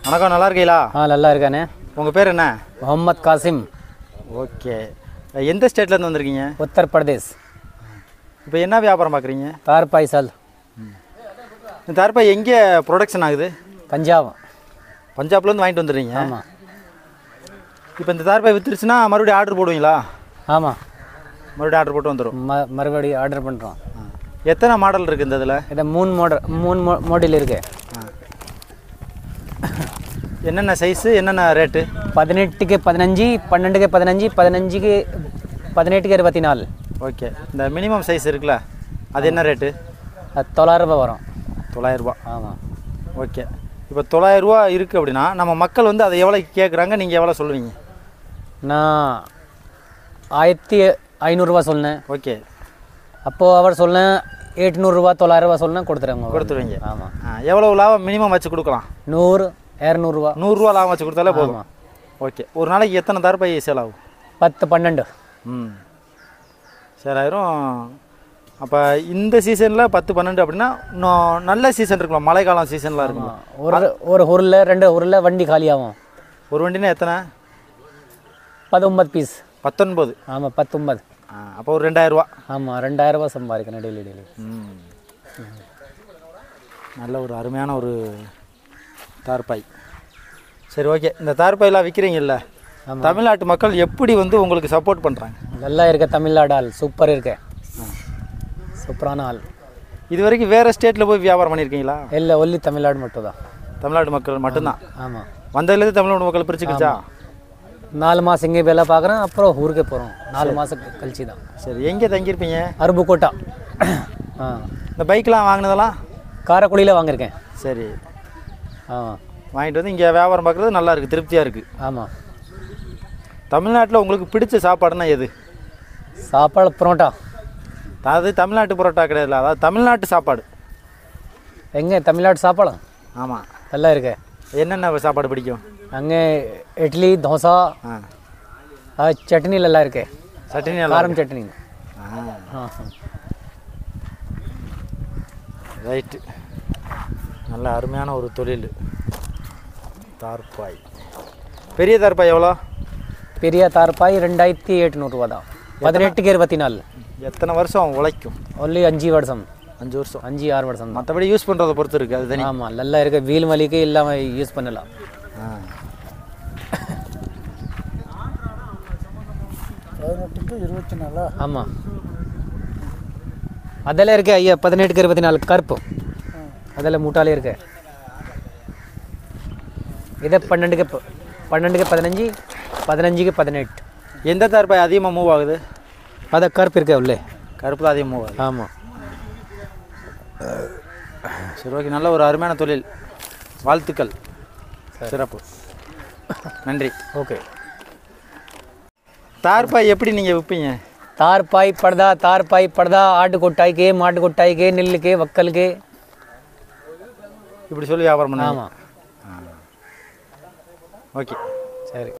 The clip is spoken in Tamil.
வணக்கம் நல்லா இருக்கீங்களா ஆ நல்லா இருக்கானே உங்கள் பேர் என்ன முகமது காசிம் ஓகே எந்த ஸ்டேட்லேருந்து வந்திருக்கீங்க உத்தர் பிரதேஷ் இப்போ என்ன வியாபாரம் பார்க்குறீங்க தார் பாய்சால் இந்த தார்பாய் எங்கே ப்ரொடக்ஷன் ஆகுது பஞ்சாப் பஞ்சாப்லேருந்து வாங்கிட்டு வந்துடுறீங்க ஆமாம் இப்போ இந்த தார்பாய் வித்துருச்சுன்னா மறுபடியும் ஆர்டர் போடுவீங்களா ஆமாம் மறுபடியும் ஆர்டர் போட்டு வந்துடும் ம மறுபடியும் ஆர்டர் பண்ணுறோம் எத்தனை மாடல் இருக்குது இந்த இதில் இதை மூணு மாடல் மூணு மோ மாடல் இருக்கு என்னென்ன சைஸு என்னென்ன ரேட்டு பதினெட்டுக்கு பதினஞ்சு பன்னெண்டுக்கு பதினஞ்சு பதினஞ்சுக்கு பதினெட்டுக்கு இருபத்தி நாலு ஓகே இந்த மினிமம் சைஸ் இருக்குல்ல அது என்ன ரேட்டு அது தொள்ளாயிரம் ரூபாய் வரும் தொள்ளாயிரரூபா ஆமாம் ஓகே இப்போ தொள்ளாயிரரூவா இருக்குது அப்படின்னா நம்ம மக்கள் வந்து அதை எவ்வளோ கேட்குறாங்க நீங்கள் எவ்வளோ சொல்லுவீங்க நான் ஆயிரத்தி ஐநூறுரூவா சொன்னேன் ஓகே அப்போது அவர் சொன்னேன் எட்நூறுரூவா தொள்ளாயிரரூவா சொன்னேன் கொடுத்துருங்க கொடுத்துருவீங்க ஆமாம் ஆ எவ்வளோ லாபம் மினிமம் வச்சு கொடுக்கலாம் நூறு இரநூறுவா நூறுரூவா லாபம் வச்சு கொடுத்தாலே போதும் ஆமாம் ஓகே ஒரு நாளைக்கு எத்தனை தார்பாய் சேல் ஆகும் பத்து பன்னெண்டு ம் சேலாயிரம் அப்போ இந்த சீசனில் பத்து பன்னெண்டு அப்படின்னா இன்னும் நல்ல சீசன் இருக்கலாம் மழைக்காலம் சீசன்லாம் இருக்கும் ஒரு ஒரு உருளை ரெண்டு உருளை வண்டி காலியாகும் ஒரு வண்டினா எத்தனை பத்தொம்பது பீஸ் பத்தொன்பது ஆமாம் பத்தொம்பது ஆ அப்போ ஒரு ரெண்டாயிரரூவா ஆமாம் ரெண்டாயிரரூபா சம்பாதிக்கணும் டெய்லி டெய்லி ம் நல்ல ஒரு அருமையான ஒரு தார்பாய் சரி ஓகே இந்த தார்பாயெல்லாம் விற்கிறீங்கல்ல தமிழ்நாட்டு மக்கள் எப்படி வந்து உங்களுக்கு சப்போர்ட் பண்ணுறாங்க நல்லா இருக்க தமிழ்நாடு ஆள் சூப்பர் இருக்க சூப்பரான ஆள் இது வரைக்கும் வேறு ஸ்டேட்டில் போய் வியாபாரம் பண்ணியிருக்கீங்களா இல்லை ஒல்லி தமிழ்நாடு மட்டும் தான் தமிழ்நாடு மக்கள் மட்டும்தான் ஆமாம் வந்ததுலேருந்து தமிழ்நாடு மக்கள் பிரிச்சுக்கிச்சா நாலு மாதம் இங்கே வேலை பார்க்குறேன் அப்புறம் ஊருக்கே போகிறோம் நாலு மாதம் கழிச்சு தான் சரி எங்கே தங்கியிருப்பீங்க அருப்புக்கோட்டா ஆ இந்த பைக்லாம் வாங்கினதெல்லாம் காரைக்குடியில் வாங்கியிருக்கேன் சரி ஆமாம் வாங்கிட்டு வந்து இங்கே வியாபாரம் பார்க்குறது நல்லா இருக்குது திருப்தியாக இருக்குது ஆமாம் தமிழ்நாட்டில் உங்களுக்கு பிடிச்ச சாப்பாடுனா எது சாப்பாடு பரோட்டா அதாவது தமிழ்நாட்டு பரோட்டா கிடையாது அதாவது தமிழ்நாட்டு சாப்பாடு எங்கே தமிழ்நாடு சாப்பாடு ஆமாம் நல்லா இருக்கு என்னென்ன சாப்பாடு பிடிக்கும் அங்கே இட்லி தோசை ஆ ஆ, சட்னி நல்லா இருக்கு சட்னி நல்லா காரம் சட்னி ஆ ஆ ரைட்டு நல்ல அருமையான ஒரு தொழில் தார்பாய் பெரிய தார்பாய் எவ்வளோ பெரிய தார்பாய் ரெண்டாயிரத்தி எட்நூறுவா தான் பதினெட்டுக்கு இருபத்தி நாலு எத்தனை வருஷம் உழைக்கும் ஒன்லி அஞ்சு வருஷம் அஞ்சு வருஷம் அஞ்சு ஆறு வருஷம் தான் மற்றபடி யூஸ் பண்ணுறதை பொறுத்து இருக்குது அது தனி ஆமாம் நல்லா இருக்கு வீல் வலிக்கு இல்லாமல் யூஸ் பண்ணலாம் ஆ பதினெட்டுக்கு இருபத்தி நாலா ஆமாம் அதெல்லாம் இருக்கு ஐயா பதினெட்டுக்கு இருபத்தி நாலு கருப்பு அதெல்லாம் மூட்டாலே இருக்கு இதை பன்னெண்டுக்கு ப- பன்னெண்டுக்கு பதினஞ்சு பதினஞ்சுக்கு பதினெட்டு எந்த தார்பாய் அதிகமாக மூவ் ஆகுது அதை கருப்பு இருக்கு உள்ளே கருப்பு தான் அதிகம் மூவ் ஆகுது ஆமாம் சரி ஓகே நல்ல ஒரு அருமையான தொழில் வாழ்த்துக்கள் சிறப்பு நன்றி ஓகே தார்பாய் எப்படி நீங்கள் விற்பீங்க तार पाई पर्दा तार पाई पर्दा आट कोटाई के माट कोटाई के नील के वक्कल के இப்படி சொல்லி வியாபாரம் பண்ணுவீங்க ஆமாம் ஓகே சரி